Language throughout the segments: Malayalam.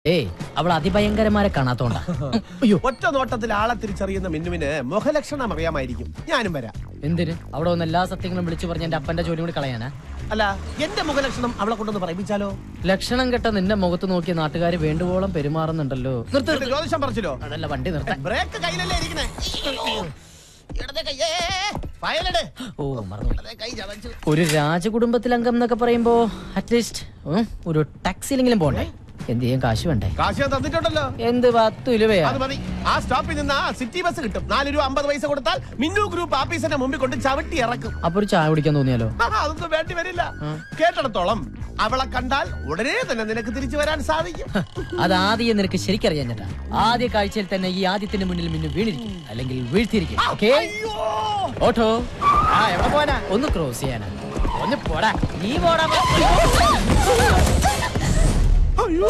ഏയ് അവൾ അതിഭയങ്കരമാരെ കാണാത്തോണ്ടാ അയ്യോ ഒറ്റ നോട്ടത്തിൽ ആളെ തിരിച്ചറിയുന്ന മിന്നുവിന് മുഖലക്ഷണം അറിയാമായിരിക്കും ഞാനും വരാം എന്തിന് അവിടെ വന്ന് എല്ലാ സത്യങ്ങളും വിളിച്ചു പറഞ്ഞ എന്റെ അപ്പന്റെ ജോലി കൂടി കളയാനാ അല്ല എന്റെ മുഖലക്ഷണം അവളെ കൊണ്ടൊന്ന് പറയിപ്പിച്ചാലോ ലക്ഷണം കെട്ട നിന്റെ മുഖത്ത് നോക്കി നാട്ടുകാർ വേണ്ടുവോളം പെരുമാറുന്നുണ്ടല്ലോ നിർത്ത് എന്നിട്ട് നിർത്ത്. ജ്യോതിഷം പറിച്ചില്ലോ അതല്ല വണ്ടി നിർത്താൻ ബ്രേക്ക് കയ്യിലല്ലേ ഇരിക്കണേ ഇടത്തെ കൈ ഏ, ഫയലെട്. ഓ മറന്നു ഇടത്തെ കൈ ചതച്ചു ഒരു രാജകുടുംബത്തിലംഗം എന്നൊക്കെ പറയുമ്പോ അറ്റ്ലീസ്റ്റ് ഒരു ടാക്സിയിലെങ്കിലും പോണ്ടേ എന്ത് ചെയ്യാൻ കാശ് വേണ്ടേ കാശ് ഞാൻ തന്നിട്ടുണ്ടല്ലോ എന്ത് പത്ത് രൂപയാ അത് മതി ആ സ്റ്റോപ്പിൽ നിന്ന് ആ സിറ്റി ബസ് കിട്ടും നാല് രൂപ അമ്പത് പൈസ കൊടുത്താൽ മിന്നു ഗ്രൂപ്പ് ആഫീസിന്റെ മുമ്പിൽ കൊണ്ട് ചവിട്ടി ഇറക്കും അപ്പൊ ഒരു ചായ കുടിക്കാൻ തോന്നിയാലോ ആ, അതൊന്നും വേണ്ടി വരില്ല കേട്ടിടത്തോളം അവളെ കണ്ടാൽ ഉടനെ തന്നെ നിനക്ക് തിരിച്ചു വരാൻ സാധിക്കും അത് ആദ്യം നിനക്ക് ശരിക്കറിയാൻ ചേട്ടാ ആദ്യ കാഴ്ചയിൽ തന്നെ ഈ ആദ്യത്തിന്റെ മുന്നിൽ മിന്നു വീണിരിക്കും അല്ലെങ്കിൽ വീഴ്ത്തിയിരിക്കും ഓക്കേ അയ്യോ ഓട്ടോ ആ എവിടെ പോവാനാ ഒന്ന് ക്രോസ് ചെയ്യാനാ ഒന്ന് പോടാ നീ പോടാ അയ്യോ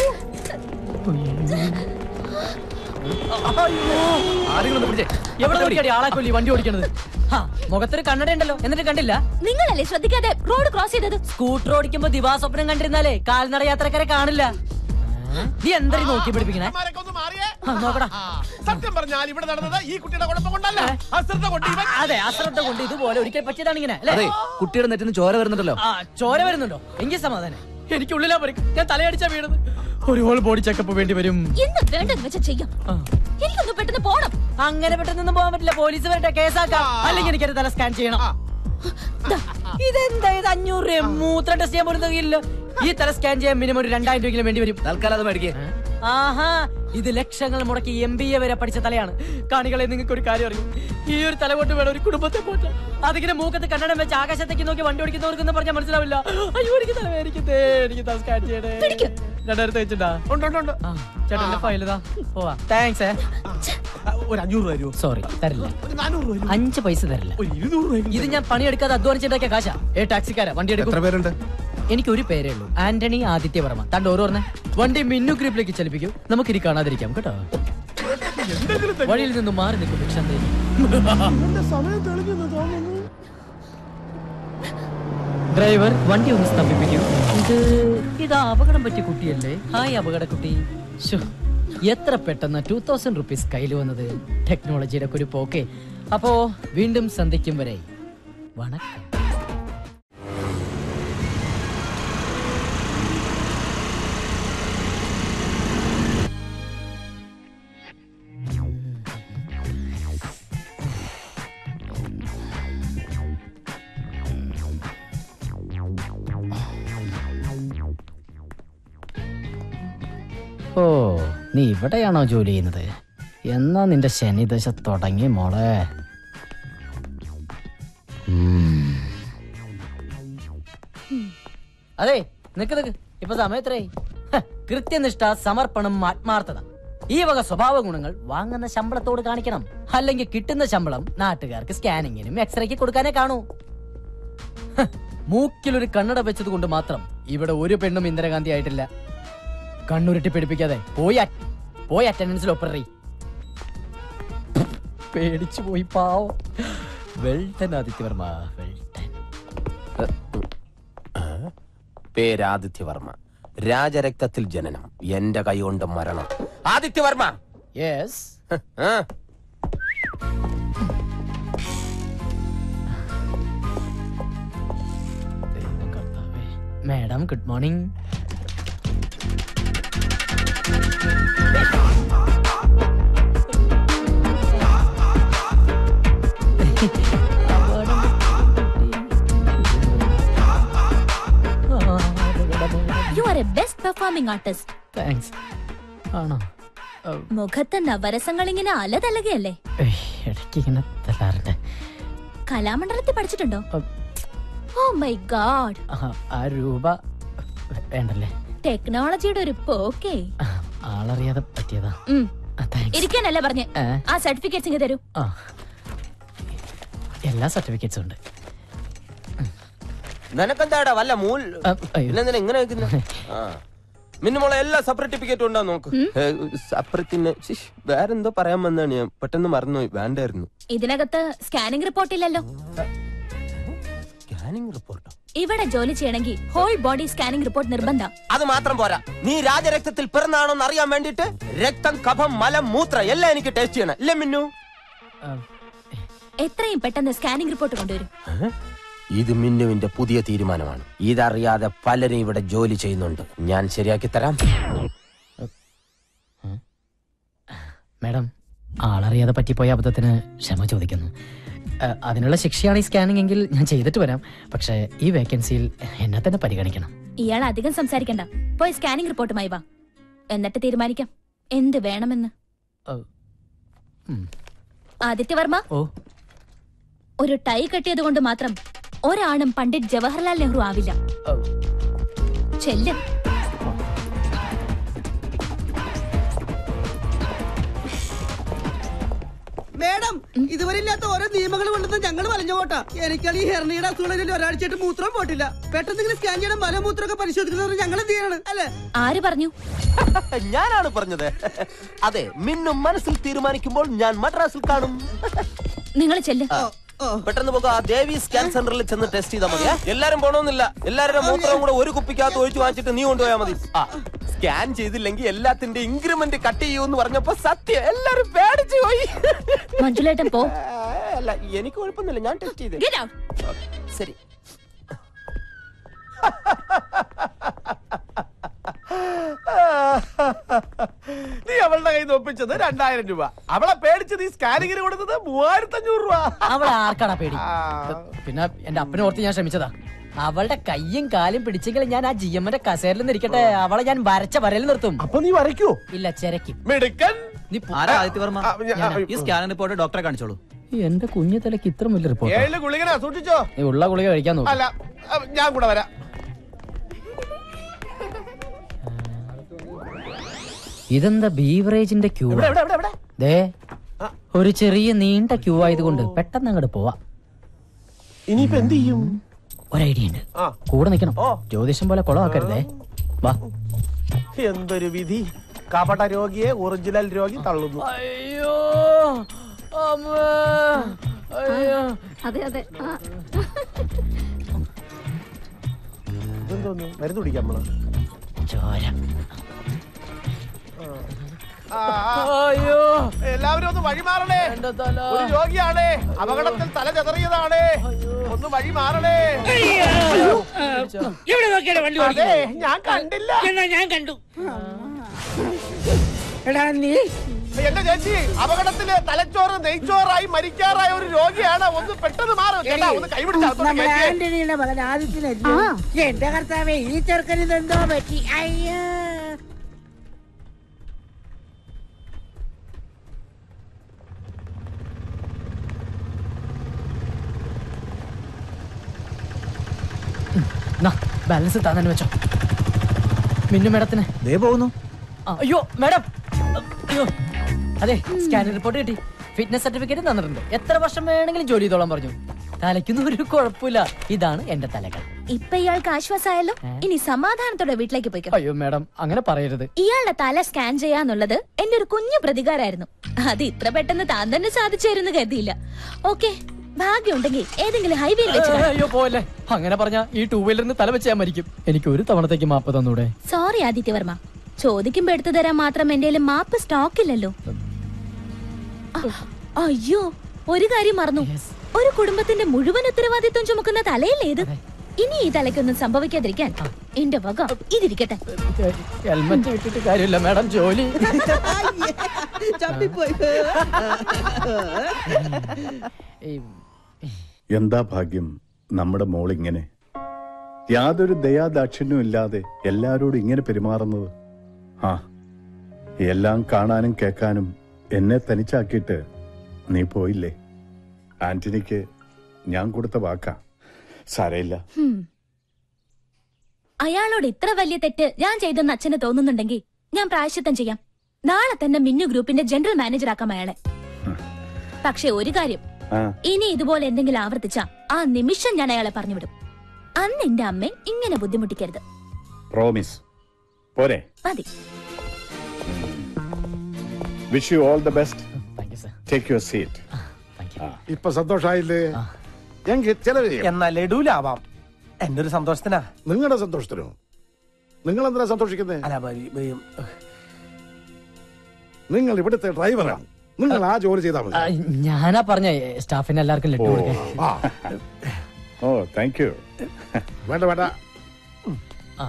ആരെങ്കിലും പിടിച്ചേ എവിടെ നോക്കിയാടി ആളെ കൊല്ലി വണ്ടി ഓടിക്കണത് ഹാ, മുഖത്തൊരു കണ്ണട ഉണ്ടല്ലോ എന്നിട്ട് കണ്ടില്ല നിങ്ങളല്ലേ ശ്രദ്ധിക്കാതെ റോഡ് ക്രോസ് ചെയ്തത് സ്കൂട്ടർ ഓടിക്കുമ്പോ ദിവാസ്വപ്നം കണ്ടിരുന്നാലേ കാൽനട യാത്രക്കാരെ കാണില്ല നീ എന്തായി നോക്കി പിടിപ്പിക്കണേ അമ്മമാരൊക്കെ ഒന്ന് മാറിയേ ആ, നോക്കടാ. ആ, സത്യം പറഞ്ഞാൽ ഇവിടെ നടന്നത് ഈ കുട്ടിയുടെ കുഴപ്പം കൊണ്ടല്ല അശ്രദ്ധ കൊണ്ട് ഇവൻ അതെ അശ്രദ്ധ കൊണ്ട് ഇതുപോലെ ഒരിക്കൽ പറ്റിയതാണ് ഇങ്ങനെ അല്ലേ അതെ കുട്ടിയുടെ നെറ്റിന് ചോര വരുന്നുണ്ടല്ലോ ആ ചോര വരുന്നുണ്ടോ എങ്കിൽ സമാധാനം എനിക്ക് ഉള്ളിലാ പറിക്കും ഞാൻ തലയടിച്ചാ വീണത് ഒരു ഹോൾ ബോഡി ചെക്കപ്പ് വേണ്ടി വരും എന്ന് വേണ്ടെന്ന് വെച്ചാ ചെയ്യാം ആ. എനിക്കൊന്ന് പെട്ടെന്ന് പോണം അങ്ങനെ പെട്ടെന്നൊന്നും പോകാൻ പറ്റില്ല പോലീസ് വരട്ടെ കേസാക്കാം അല്ലെങ്കിൽ എനിക്കൊരു തല സ്കാൻ ചെയ്യണം ദാ, ഇതെന്താ ഇത് അഞ്ഞൂറ് രൂപ മൂത്രം ടെസ്റ്റ് ചെയ്യാൻ പോലും തികയില്ല ഈ തല സ്കാൻ ചെയ്യാൻ മിനിമം ഒരു രണ്ടായിരം രൂപയെങ്കിലും വേണ്ടി വരും തൽക്കാലം അത് മേടിക്കേ ആഹാ ഇത് ലക്ഷങ്ങൾ മുടക്കി എം ബി എ വരെ പഠിച്ച തലയാണ് കാണികളെ നിങ്ങൾക്ക് ഒരു കാര്യം അറിയും ഈ ഒരു തല കൊണ്ട് വേണം ഒരു കുടുംബത്തെ പോറ്റാൻ അതിങ്ങനെ മൂക്കത്ത് കണ്ണടം വെച്ച് ആകാശത്തേക്ക് നോക്കി വണ്ടി ഓടിക്കുന്നവർക്കൊന്നും പറഞ്ഞാൽ മനസ്സിലാവില്ല അയ്യോ എനിക്ക് തല വേദനിക്കുന്നേ എനിക്ക് തല സ്കാൻ ചെയ്യണേ രണ്ടായിരത്തി വെച്ചിട്ടാ ഉണ്ട് ഉണ്ട് ഉണ്ട് ആ ചേട്ടന്റെ ഫയൽ ഇതാ പോവാ താങ്ക്സ് ആ, ഒരു അഞ്ഞൂറ് രൂപ തരുമോ സോറി തരില്ല ഒരു നാനൂറ് രൂപ തരുമോ? അഞ്ച് പൈസ തരില്ല ഒരു ഇരുന്നൂറ് രൂപ ഇത് ഞാൻ പണിയെടുക്കാതെ അധ്വാനിച്ചിട്ടൊക്കെ കാശാ ഏ ടാക്സിക്കാരാ വണ്ടി എടുക്കും പേരുണ്ട് എനിക്ക് ഒരു പേരേ ഉള്ളൂ ആന്റണി ആദിത്യവർമ്മ തന്റെ ഓരോ പറഞ്ഞേ വണ്ടി മിന്നു ഗ്രിപ്പിലേക്ക് ചലിപ്പിക്കൂ നമുക്ക് ഇനി കാണാതിരിക്കാം കേട്ടോ വഴിയിൽ നിന്ന് മാറി നിൽക്കും ഭിക്ഷാന്തേ സമയം തെളിഞ്ഞെന്ന് തോന്നുന്നു ഡ്രൈവർ വണ്ടി ഒന്ന് സ്തംഭിപ്പിക്കൂ ഇത് ഇത് അപകടം പറ്റിയ കുട്ടിയല്ലേ ഹായ് അപകട കുട്ടി ശ്ശോ, എത്ര പെട്ടെന്ന് ടൂ തൗസൻഡ് റുപ്പീസ് കയ്യിൽ വന്നത് ടെക്നോളജിയുടെ ഒരു പോക്കെ അപ്പോ വീണ്ടും സന്ധിക്കും വരെ വണക്കം ഓ നീ ഇവിടെയാണോ ജോലി ചെയ്യുന്നത് എന്നാ നിന്റെ ശനിദശ തുടങ്ങി മോളെ ഉം. അതെ നിക്ക് നിക്ക് ഇപ്പൊ സമയം എത്രയായി ഹ, കൃത്യനിഷ്ഠ സമർപ്പണം ആത്മാർത്ഥത ഈ വക സ്വഭാവ ഗുണങ്ങൾ വാങ്ങുന്ന ശമ്പളത്തോട് കാണിക്കണം അല്ലെങ്കിൽ കിട്ടുന്ന ശമ്പളം നാട്ടുകാർക്ക് സ്കാനിങ്ങിനും എക്സ്റേക്ക് കൊടുക്കാനേ കാണൂ ഹ, മൂക്കിലൊരു കണ്ണട വെച്ചത് കൊണ്ട് മാത്രം ഇവിടെ ഒരു പെണ്ണും ഇന്ദിരാഗാന്ധി ആയിട്ടില്ല കണ്ണുരുട്ടി പിടിപ്പിക്കാതെ പോയി at- പോയി അറ്റൻഡൻസിൽ ഒപ്പറി പേടിച്ചു പോയി പാവം വെൽട്ടൻ ആദിത്യവർമ്മ വെൽട്ടൻ പേരാദിത്യവർമ്മ രാജരക്തത്തിൽ ജനനം എന്റെ കൈകൊണ്ട് മരണം ആദിത്യവർമ്മ യെസ് ഹ്, ആ. ദൈവം കർത്താവേ madam good morning you are a best performing artist thanks ആണോ ഓ, മുഖത്ത് നവരസങ്ങൾ ഇങ്ങനെ അലതല്ലകയല്ലേ ഏയ്, ഇടയ്ക്ക് ഇങ്ങനെ തല്ലാറുണ്ട് കലാമണ്ഡലത്തിൽ പഠിച്ചിട്ടുണ്ടോ ഓ, ഓ മൈ ഗാഡ് ആ, ആ രൂപ വേണ്ടല്ലേ ടെക്നോളജിയുടെ ഒരു പോക്കേ ആ, ആളറിയാതെ പറ്റിയതാ ഉം. ആ, താങ്ക്സ് ഇരിക്കാനല്ല പറഞ്ഞേ ഏ? ആ സർട്ടിഫിക്കറ്റ്സ് ഇങ്ങ് തരൂ ആ എല്ലാ സർട്ടിഫിക്കറ്റ്സും ഉണ്ട് നിനക്കെന്താടാ വല്ല മൂൽ ആ, അയ്യോ. പിന്നെന്തിനാ ഇങ്ങനെ വെക്കുന്നെ? ആ മിന്നുമോളെ എല്ലാ സർട്ടിഫിക്കറ്റും ഉണ്ടാ നോക്ക് സപ്രത്തിന് വേറെന്തോ പറയാൻ വന്നാണ് ഞാൻ പെട്ടെന്ന് മറന്നുപോയി വേണ്ടായിരുന്നു ഇതിനകത്ത് സ്കാനിംഗ് റിപ്പോർട്ട് ഇല്ലല്ലോ സ്കാൻ സ്കാനിങ് റിപ്പോർട്ടോ ഇവിടെ ജോലി ചെയ്യണമെങ്കിൽ ഹോൾ ബോഡി സ്കാനിംഗ് റിപ്പോർട്ട് നിർബന്ധം അത് മാത്രം പോരാ നീ രാജരക്തത്തിൽ പിറന്നാണോന്ന് അറിയാൻ വേണ്ടിട്ട് രക്തം കഫം മലം മൂത്ര എല്ലാം എനിക്ക് ടേസ്റ്റ് ചെയ്യണം ഇല്ലേ മിന്നു എത്രയും പെട്ടെന്ന് സ്കാനിംഗ് റിപ്പോർട്ട് കൊണ്ടുവരും ഇത് മിന്നുവിന്റെ പുതിയ തീരുമാനമാണ് ഇതറിയാതെ പലരും ഇവിടെ ജോലി ചെയ്യുന്നുണ്ട് ഞാൻ ശരിയാക്കി തരാം മാഡം ആളറിയാതെ പറ്റിപ്പോയ അബദ്ധത്തിന് ക്ഷമ ചോദിക്കുന്നു അഹ് അതിനുള്ള ശിക്ഷയാണ് ഈ സ്കാനിംഗ് എങ്കിൽ ഞാൻ ചെയ്തിട്ട് വരാം പക്ഷേ ഈ വേക്കൻസിയിൽ എന്നെ തന്നെ പരിഗണിക്കണം ഇയാൾ അധികം സംസാരിക്കണ്ട പോയി സ്കാനിംഗ് റിപ്പോർട്ടുമായി വാ എന്നിട്ട് തീരുമാനിക്കാം എന്ത് വേണമെന്ന് അഹ് ഉം. ആദിത്യവർമ്മ ഓ ഒരു ടൈ കെട്ടിയത് കൊണ്ട് മാത്രം ഒരാണും പണ്ഡിറ്റ് ജവഹർലാൽ നെഹ്റു ആവില്ല അഹ് ചെല്ല് മേഡം ഇതുവരെ ഇല്ലാത്ത ഓരോ നിയമങ്ങൾ കൊണ്ടുവന്ന് ഞങ്ങൾ പറഞ്ഞു പോട്ടാ എനിക്കാണ് ഈ ഹെർണിയുടെ അസുഖങ്ങളിൽ ഒരാഴ്ചയായിട്ട് മൂത്രം പോട്ടില്ല പെട്ടെന്ന് ഇങ്ങനെ സ്കാൻ ചെയ്യണം മലമൂത്രമൊക്കെ പരിശോധിക്കുന്നത് ഞങ്ങൾ എന്ത് ചെയ്യണം അല്ലേ ആര് പറഞ്ഞു ഞാനാണ് പറഞ്ഞത് അതെ മിന്നും മനസ്സിൽ തീരുമാനിക്കുമ്പോൾ ഞാൻ മദ്രാസിൽ കാണും നിങ്ങൾ ചെല്ല് ഓ ഓ പെട്ടെന്ന് പോകുക ആ ദേവി സ്കാൻ സെന്ററിൽ ചെന്ന് ടെസ്റ്റ് ചെയ്താൽ മതി എല്ലാരും പോണമെന്നില്ല എല്ലാവരുടെ മൂത്രവും കൂടെ ഒരു കുപ്പിക്കകത്ത് ഒഴിച്ചു വാങ്ങിച്ചിട്ട് നീ കൊണ്ടുപോയാൽ മതി ആ സ്കാൻ ചെയ്തില്ലെങ്കിൽ എല്ലാത്തിന്റെ ഇൻക്രിമെന്റ് കട്ട് ചെയ്യൂന്ന് പറഞ്ഞപ്പോ സത്യം എല്ലാരും പേടിച്ചു പോയി മഞ്ജുലേട്ടൻ പോ ആ, അല്ല എനിക്ക് കുഴപ്പമൊന്നുമില്ല ഞാൻ ടെസ്റ്റ് ചെയ്തേ Get out. ശരി നീ അവളുടെ കയ്യിൽ നിന്ന് ഒപ്പിച്ചത് രണ്ടായിരം രൂപ അവളെ പേടിച്ച് നീ സ്കാനിങ്ങിന് കൊടുത്തത് മൂവായിരത്തി അഞ്ഞൂറ് രൂപ അവളെ ആർക്കാടാ പേടി ആ. പിന്നെ എന്റെ അപ്പനെ ഓർത്ത് ഞാൻ ശ്രമിച്ചതാ അവളുടെ കയ്യും കാലും പിടിച്ചെങ്കിൽ ഞാൻ ആ ജി എമ്മിന്റെ കസേരയിൽ നിന്നിരിക്കട്ടെ അവളെ ഞാൻ വരച്ച വരയിൽ നിർത്തും അപ്പൊ നീ വരയ്ക്കോ ഇല്ല ചെരക്കും മിടുക്കൻ നീ പോ- ആരാ ആദിത്യവർമ്മ ആ, ഞാൻ- ഈ സ്കാനിംഗ് റിപ്പോർട്ട് ഡോക്ടറെ കാണിച്ചോളൂ എന്റെ കുഞ്ഞു തലക്ക് ഇത്ര വലിയ റിപ്പോർട്ട് ഏഴില് ഗുളികനാ സൂക്ഷിച്ചോ നീ ഉള്ള ഗുളിക കഴിക്കാൻ നോക്കും അല്ല ആ, ഞാൻ കൂടെ വരാം ഇതെന്താ ബീവറേജിന്റെ ക്യൂ ഇവിടെ ഇവിടെ ഇവിടെ ഇവിടെ ദേ ഒരു ചെറിയ നീണ്ട ക്യൂ ആയതുകൊണ്ട് പെട്ടെന്ന് അങ്ങോട്ട് പോവാ ഇനിയിപ്പോ എന്ത് ചെയ്യും ഒരു ഐഡിയ ഉണ്ട് ആ കൂടെ നിൽക്കണം ഓ. ജ്യോതിഷം പോലെ കുളമാക്കരുതേ വാ എന്തൊരു വിധി കപട രോഗിയെ ഒറിജിനൽ രോഗി തള്ളുന്നു അയ്യോ അയ്യോ അതെ അതെ ഇതെന്തോന്നു മരുന്ന് കുടിക്കാം നമ്മള് ചോര ആ, ആ. അയ്യോ എല്ലാവരും ഒന്ന് വഴി മാറണേ എന്റെ തല ഒരു രോഗിയാണ് അപകടത്തിൽ തല ചെതറിയതാണ് ഒന്ന് വഴി മാറണേ എവിടെ നോക്കിയാണ് വണ്ടി അതെ ഓടിക്കുന്നത് ഞാൻ കണ്ടില്ല എന്നാ ഞാൻ കണ്ടു എടാ നീ എന്റെ ചേച്ചി അപകടത്തില് തലച്ചോറ് നെയ്ച്ചോറായി മരിക്കാറായ ഒരു രോഗിയാണ് ഒന്ന് പെട്ടെന്ന് മാറും ചേട്ടാ ഒന്ന് കൈപിടിച്ചാ നമ്മുടെ ആന്റണിയുടെ മകൻ ആദിത്യനല്ലേ എന്റെ കർത്താവേ ഈ ചെറുക്കന് ഇതെന്തോ പറ്റി അയ്യോ ബാലൻസ് താൻ തന്നെ വെച്ചോ മിന്നു മേഡത്തിന് ദേ പോകുന്നു ആ, അയ്യോ മേഡം അയ്യോ അതെ സ്കാനിംഗ് റിപ്പോർട്ട് കിട്ടി ഫിറ്റ്നസ് സർട്ടിഫിക്കറ്റ് തന്നിട്ടുണ്ട് എത്ര വർഷം വേണമെങ്കിലും ജോലി ചെയ്തോളാൻ പറഞ്ഞു തലയ്ക്കൊന്നും ഒരു കുഴപ്പമില്ല ഇതാണ് എന്റെ തലകൾ ഇപ്പൊ ഇയാൾക്ക് ആശ്വാസമായല്ലോ ഇനി സമാധാനത്തോടെ വീട്ടിലേക്ക് പോയിക്കോ അയ്യോ മേഡം അങ്ങനെ പറയരുത് ഇയാളുടെ തല സ്കാൻ ചെയ്യാന്നുള്ളത് എന്റെ ഒരു കുഞ്ഞു പ്രതികാരായിരുന്നു അത് ഇത്ര പെട്ടെന്ന് താൻ തന്നെ സാധിച്ചായിരുന്നു കരുതിയില്ല ഓക്കെ ഭാഗ്യമുണ്ടെങ്കിൽ ഏതെങ്കിലും ഹൈവേയിൽ വെച്ച് കാണാം. അയ്യോ പോലെ അങ്ങനെ പറഞ്ഞ ഈ ടൂ വീലറിന് തല വെച്ച് ഞാൻ മരിക്കും എനിക്ക് ഒരു തവണത്തേക്ക് മാപ്പ് തന്നൂടെ സോറി ആദിത്യവർമ്മ ചോദിക്കുമ്പോ എടുത്തു തരാൻ മാത്രം എന്റെ കയ്യില് മാപ്പ് സ്റ്റോക്ക് ഇല്ലല്ലോ അ- അയ്യോ ഒരു കാര്യം മറന്നു ഒരു കുടുംബത്തിന്റെ മുഴുവൻ ഉത്തരവാദിത്വം ചുമക്കുന്ന തലയല്ലേ ഇത് ഇനി ഈ തലയ്ക്കൊന്നും സംഭവിക്കാതിരിക്കാൻ എന്റെ വക ഇതിരിക്കട്ടെ ഹെൽമെറ്റ് ഇട്ടിട്ട് കാര്യമില്ല മേഡം ജോലി ചപ്പിപ്പോയി ഈ എന്താ ഭാഗ്യം നമ്മുടെ മോൾ ഇങ്ങനെ യാതൊരു ദയാദാക്ഷിണ്യവും ഇല്ലാതെ എല്ലാരോടും ഇങ്ങനെ പെരുമാറുന്നത് ആ എല്ലാം കാണാനും കേൾക്കാനും എന്നെ തനിച്ചാക്കിയിട്ട് നീ പോയില്ലേ ആന്റണിക്ക് ഞാൻ കൊടുത്ത വാക്കാ സാരയില്ല ഹും. അയാളോട് ഇത്ര വലിയ തെറ്റ് ഞാൻ ചെയ്തെന്ന് അച്ഛന് തോന്നുന്നുണ്ടെങ്കിൽ ഞാൻ പ്രായശ്ചിത്തം ചെയ്യാം നാളെ തന്നെ മിന്നു ഗ്രൂപ്പിന്റെ ജനറൽ മാനേജർ ആക്കാം അയാളെ പക്ഷെ ഒരു കാര്യം ആ ഇനി ഇതുപോലെ എന്തെങ്കിലും ആവർത്തിച്ച ആ നിമിഷം ഞാൻ അയാളെ പറഞ്ഞുവിടും അന്ന് എന്റെ അമ്മയെ ഇങ്ങനെ ബുദ്ധിമുട്ടിക്കരുത് പ്രോമിസ് പോരെ മതി wish you all the best thank you sir take your seat thank you ഇപ്പൊ സന്തോഷായില്ലേ എങ്കിൽ ചെലവ് ചെയ്യും എന്നാ ലഡുലാവാം എന്റെ ഒരു സന്തോഷത്തിനാ നിങ്ങളുടെ സന്തോഷത്തിനോ നിങ്ങൾ എന്തിനാ സന്തോഷിക്കുന്നത് അല്ല ബ- ബ- നിങ്ങൾ ഇവിടുത്തെ ഡ്രൈവറാണ് നിങ്ങൾ ആ ജോലി ചെയ്താൽ ആ, മതി ഞാനാ പറഞ്ഞ സ്റ്റാഫിന് എല്ലാവർക്കും ലഡു കൊടുക്കാൻ ആ ഓ താങ്ക് യു വേണ്ട വേണ്ട ആ.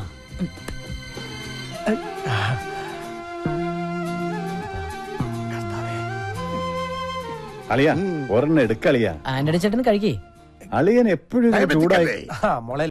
അളിയ ഒരെണ്ണം എടുക്കളിയ ആന്റണി ചേട്ടൻ കഴിക്കേ അളിയൻ എപ്പോഴും ഇങ്ങനെ ചൂടായി ഭയപ്പെട്ടിക്കല്ലേ? ആ മോളെ